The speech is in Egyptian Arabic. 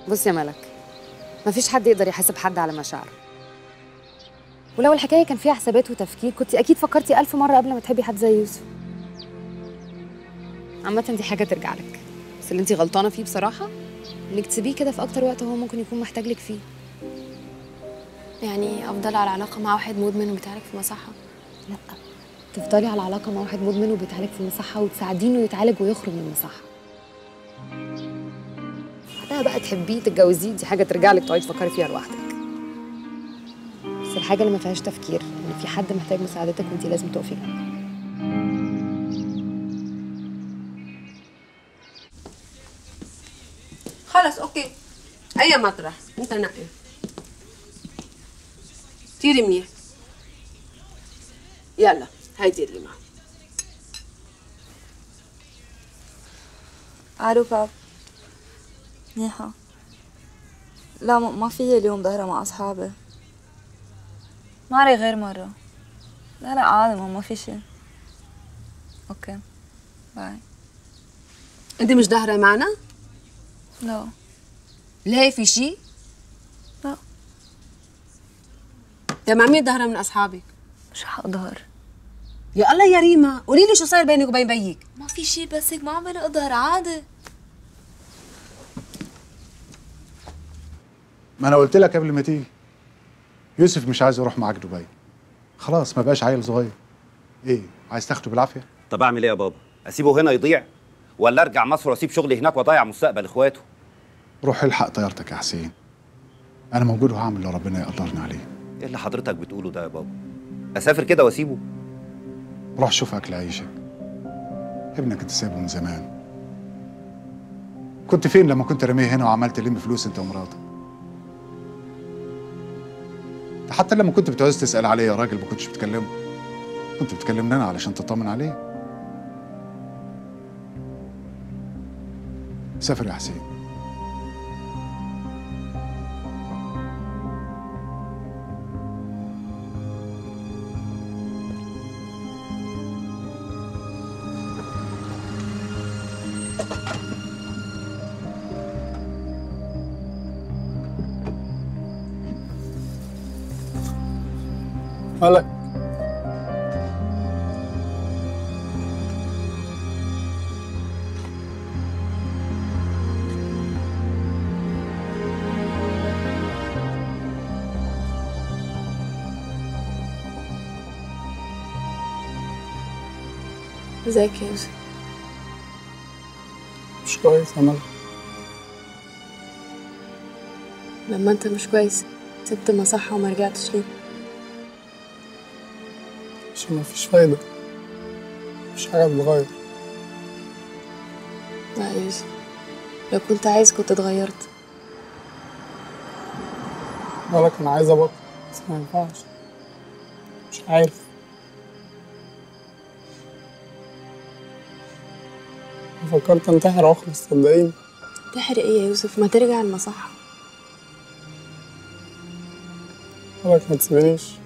بص يا ملك مفيش حد يقدر يحاسب حد على مشاعره ولو الحكايه كان فيها حسابات وتفكير كنت اكيد فكرتي ألف مره قبل ما تحبي حد زي يوسف عامه دي حاجه ترجع لك بس اللي انت غلطانه فيه بصراحه انك تسيبيه كده في اكتر وقت هو ممكن يكون محتاج لك فيه يعني افضل على علاقه مع واحد مدمن وبيتعالج في مصحه لا تفضلي على علاقه مع واحد مدمن وبيتعالج في المصحه وتساعدينه يتعالج ويخرج من المصحه بعدها بقى تحبيه تتجوزيه دي حاجه ترجع لك تقعدي تفكري فيها لوحدك بس الحاجه اللي ما فيهاش تفكير ان في حد محتاج مساعدتك وانت لازم تقفي جنبه خلص اوكي اي مطرح انت نقي كتير منيح يلا هاي ديري معي الو باب منيحة لا ما ما في اليوم ظهرة مع أصحابي معي غير مرة لا لا عادي ما, ما في شي أوكي باي انت مش ظاهره معنا لا ليه في شيء لا يا مع مين ظاهره من اصحابك مش حأظهر يا الله يا ريما قولي لي شو صاير بينك وبين بيك ما في شي بس هيك ما عم بلا أظهر عادي ما انا قلت لك قبل ما تيجي يوسف مش عايز يروح معاك دبي خلاص ما بقاش عيل صغير ايه عايز تاخده بالعافيه طب اعمل ايه يا بابا اسيبه هنا يضيع ولا ارجع مصر واسيب شغلي هناك واضيع مستقبل اخواته روح الحق طيارتك يا حسين انا موجود وهعمل اللي ربنا يقدرني عليه ايه اللي حضرتك بتقوله ده يا بابا اسافر كده واسيبه روح شوف اكل عيشك ابنك انت سايبه من زمان كنت فين لما كنت رميه هنا وعملت تلم فلوس انت ومراتك ده حتى لما كنت بتعوز تسال عليه يا راجل ما كنتش بتكلمه كنت بتكلمني انا علشان تطمن عليه سافر يا حسين مالك ازيك يا يوسف مش كويس يا مالك لما انت مش كويس سبت المصحه وما رجعتش ليه عشان مفيش فايدة مش حاجة تتغير لا يا يوسف لو كنت عايز كنت اتغيرت مالك أنا عايز أبطل بس ما ينفعش مش عارف فكرت انتحر واخلص صدقيني تحرق ايه يا يوسف ما ترجع المصحه مالك ما تسيبنيش